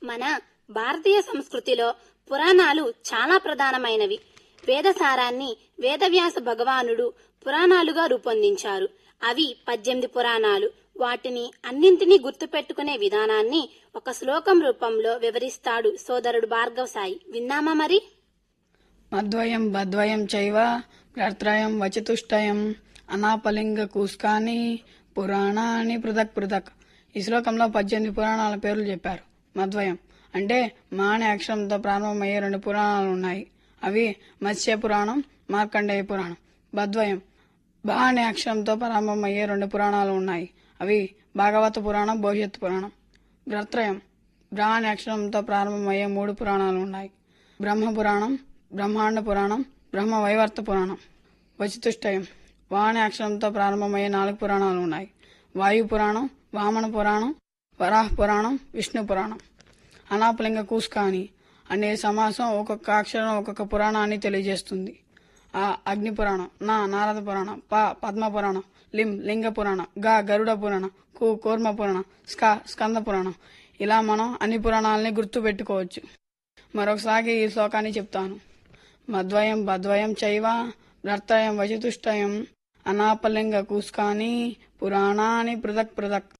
మన భారతీయ సంస్కృతిలో పురాణాలు చాలా ప్రధానమైనవి వేదసారాన్ని వేదవ్యాస భగవానుడు పురాణాలుగా రూపొందించారు అవి పద్దెనిమిది పురాణాలు వాటిని అన్నింటినీ గుర్తుపెట్టుకునే విధానాన్ని ఒక శ్లోకం రూపంలో వివరిస్తాడు సోదరుడు భార్గవ సాయి విన్నామా మరి మద్వయం బద్వయం చైవ భర్త్రయం వచతుష్టయం అనాపలింగ కూస్కాని పురాణాన్ని పృథక్ పృథక్ ఈ శ్లోకంలో పద్దెనిమిది పురాణాల పేర్లు చెప్పారు మద్వయం అంటే మా అనే అక్షరంతో ప్రారంభమయ్యే రెండు పురాణాలు ఉన్నాయి అవి మత్స్య పురాణం మార్కండేయ పురాణం బద్వయం బా అనే అక్షరంతో ప్రారంభమయ్యే రెండు పురాణాలు ఉన్నాయి అవి భాగవత పురాణం భవిష్యత్ పురాణం భ్రత్రయం బ్రా అనే అక్షరంతో ప్రారంభమయ్యే మూడు పురాణాలు ఉన్నాయి బ్రహ్మ పురాణం బ్రహ్మాండ పురాణం బ్రహ్మ వైవర్త పురాణం వచితుష్టయం వా అనే అక్షరంతో ప్రారంభమయ్యే నాలుగు పురాణాలు ఉన్నాయి వాయు పురాణం వామన పురాణం వరాహ పురాణం విష్ణు పురాణం అనాపలింగ కూస్కాని అనే సమాసం ఒక్కొక్క అక్షరం ఒక్కొక్క పురాణాన్ని తెలియజేస్తుంది ఆ అగ్ని పురాణం నా నారద పురాణం ప పద్మ పురాణం లిం లింగ పురాణం గా గరుడ పురాణం కు కూర్మ పురాణం స్క స్కంద పురాణం ఇలా మనం అన్ని పురాణాలని గుర్తు పెట్టుకోవచ్చు మరొకసారి ఈ శ్లోకాన్ని చెప్తాను మద్వయం బద్వయం చైవ భర్తయం వచతుష్టయం అనాపలింగ కూస్కాని పురాణాని పృథక్ పృథక్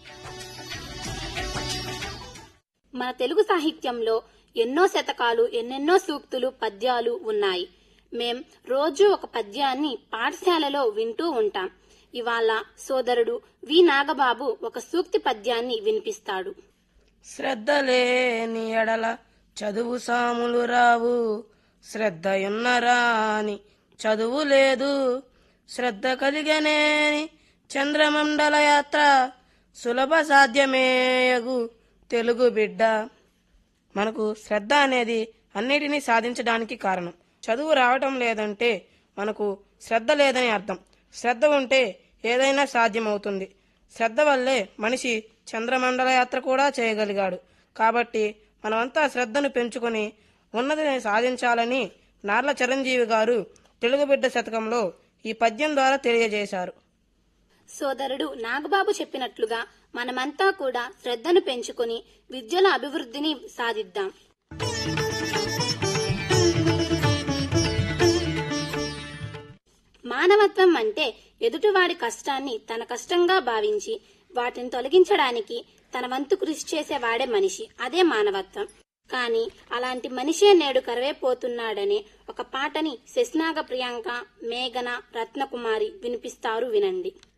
మన తెలుగు సాహిత్యంలో ఎన్నో శతకాలు ఎన్నెన్నో సూక్తులు పద్యాలు ఉన్నాయి మేం రోజు ఒక పద్యాన్ని పాఠశాలలో వింటూ ఉంటాం ఇవాళ సోదరుడు వి నాగబాబు ఒక సూక్తి పద్యాన్ని వినిపిస్తాడు శ్రద్ధ లేని ఎడల చదువు సాములు రావు శ్రద్ధయున్నరాని చదువు లేదు శ్రద్ధ కలిగనేని చంద్రమండల యాత్ర సులభ సాధ్యమేయగు తెలుగు బిడ్డ మనకు శ్రద్ధ అనేది అన్నిటినీ సాధించడానికి కారణం చదువు రావటం లేదంటే మనకు శ్రద్ధ లేదని అర్థం శ్రద్ధ ఉంటే ఏదైనా సాధ్యమవుతుంది శ్రద్ధ వల్లే మనిషి చంద్రమండల యాత్ర కూడా చేయగలిగాడు కాబట్టి మనమంతా శ్రద్ధను పెంచుకొని ఉన్నతిని సాధించాలని నార్ల చిరంజీవి గారు తెలుగు బిడ్డ శతకంలో ఈ పద్యం ద్వారా తెలియజేశారు సోదరుడు నాగబాబు చెప్పినట్లుగా మనమంతా కూడా శ్రద్ధను పెంచుకొని విద్యల అభివృద్ధిని సాధిద్దాం మానవత్వం అంటే ఎదుటివాడి కష్టాన్ని తన కష్టంగా భావించి వాటిని తొలగించడానికి తన వంతు కృషి చేసేవాడే మనిషి అదే మానవత్వం కానీ అలాంటి మనిషే నేడు కరవైపోతున్నాడనే ఒక పాటని శశినాగ ప్రియాంక మేఘన రత్నకుమారి వినిపిస్తారు వినండి